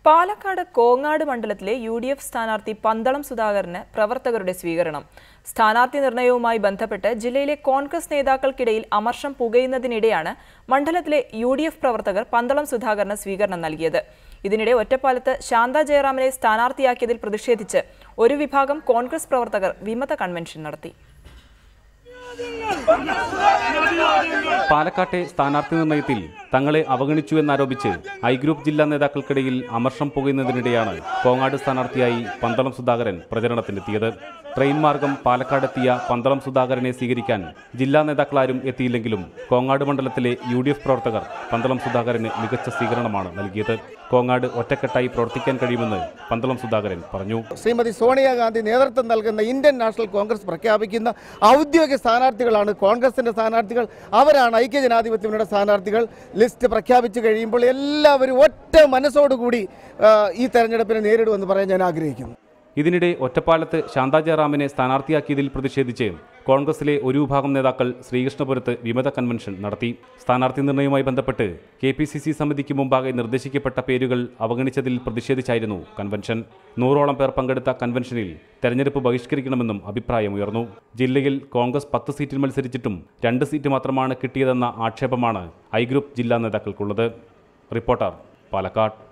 പാലക്കാട് കോങ്ങാട് മണ്ഡലത്തിലെ U D F സ്ഥാനാർത്ഥി പന്തളം സുധാകരന് പ്രവർത്തകരുടെ സ്വീകരണം സ്ഥാനാർത്ഥി നിർണയവുമായി ബന്ധപ്പെട്ട് ജില്ലയിലെ കോൺഗ്രസ് നേതാക്കൾക്കിടയിൽ അമർഷം പുകയുന്നതിനിടെയാണ് മണ്ഡലത്തിലെ യു ഡി എഫ് പ്രവർത്തകർ പന്തളം സുധാകരന് സ്വീകരണം നൽകിയത് ഇതിനിടെ ഒറ്റപ്പാലത്ത് ശാന്ത ജയറാമിനെ സ്ഥാനാർത്ഥിയാക്കിയതിൽ പ്രതിഷേധിച്ച് ഒരു വിഭാഗം കോൺഗ്രസ് പ്രവർത്തകർ വിമത കൺവെൻഷൻ നടത്തി പാലക്കാട്ടെ സ്ഥാനാർത്ഥി നിർണയത്തിൽ തങ്ങളെ അവഗണിച്ചു എന്നാരോപിച്ച് ഐ ഗ്രൂപ്പ് ജില്ലാ നേതാക്കൾക്കിടയിൽ അമർഷം പുകയുന്നതിനിടെയാണ് കോങ്ങാട് സ്ഥാനാർത്ഥിയായി പന്തളം സുധാകരൻ പ്രചരണത്തിനെത്തിയത് ട്രെയിൻ മാർഗം പാലക്കാടെത്തിയ പന്തളം സുധാകരനെ സ്വീകരിക്കാൻ ജില്ലാ നേതാക്കളാരും എത്തിയില്ലെങ്കിലും കോങ്ങാട് മണ്ഡലത്തിലെ യു ഡി എഫ് പ്രവർത്തകർ പന്തളം സുധാകരന് മികച്ച സ്വീകരണമാണ് നൽകിയത് കോങ്ങാട് ഒറ്റക്കെട്ടായി പ്രവർത്തിക്കാൻ കഴിയുമെന്ന് പന്തളം സുധാകരൻ പറഞ്ഞു ശ്രീമതി സോണിയാഗാന്ധി നേതൃത്വം നൽകുന്ന ഇന്ത്യൻ നാഷണൽ കോൺഗ്രസ് പ്രഖ്യാപിക്കുന്ന ഔദ്യോഗിക സ്ഥാനാർത്ഥികളാണ് കോൺഗ്രസിന്റെ സ്ഥാനാർത്ഥികൾ അവരാണ് ഐക്യജനാധിപത്യങ്ങളുടെ സ്ഥാനാർത്ഥികൾ ലിസ്റ്റ് പ്രഖ്യാപിച്ചു കഴിയുമ്പോൾ എല്ലാവരും ഒറ്റ മനസ്സോടുകൂടി ആ, ഈ തെരഞ്ഞെടുപ്പിനെ നേരിടുമെന്ന് പറയാൻ ഞാൻ ആഗ്രഹിക്കുന്നു ഇതിനിടെ ഒറ്റപ്പാലത്ത് ശാന്ത ജയറാമിനെ സ്ഥാനാർത്ഥിയാക്കിയതിൽ പ്രതിഷേധിച്ച് കോൺഗ്രസിലെ ഒരു വിഭാഗം നേതാക്കൾ ശ്രീകൃഷ്ണപുരത്ത് വിമത കൺവെൻഷൻ നടത്തി സ്ഥാനാർത്ഥി നിർണയവുമായി ബന്ധപ്പെട്ട് കെ പി സി സി സമിതിക്ക് മുമ്പാകെ നിർദ്ദേശിക്കപ്പെട്ട പേരുകൾ അവഗണിച്ചതിൽ പ്രതിഷേധിച്ചായിരുന്നു കൺവെൻഷൻ നൂറോളം പേർ പങ്കെടുത്ത കൺവെൻഷനിൽ തെരഞ്ഞെടുപ്പ് ബഹിഷ്കരിക്കണമെന്നും അഭിപ്രായമുയർന്നു ജില്ലയിൽ കോൺഗ്രസ് പത്ത് സീറ്റിൽ മത്സരിച്ചിട്ടും രണ്ട് സീറ്റ് മാത്രമാണ് കിട്ടിയതെന്ന ആക്ഷേപമാണ് ഐ ഗ്രൂപ്പ് ജില്ലാ നേതാക്കൾക്കുള്ളത് റിപ്പോർട്ടർ പാലക്കാട്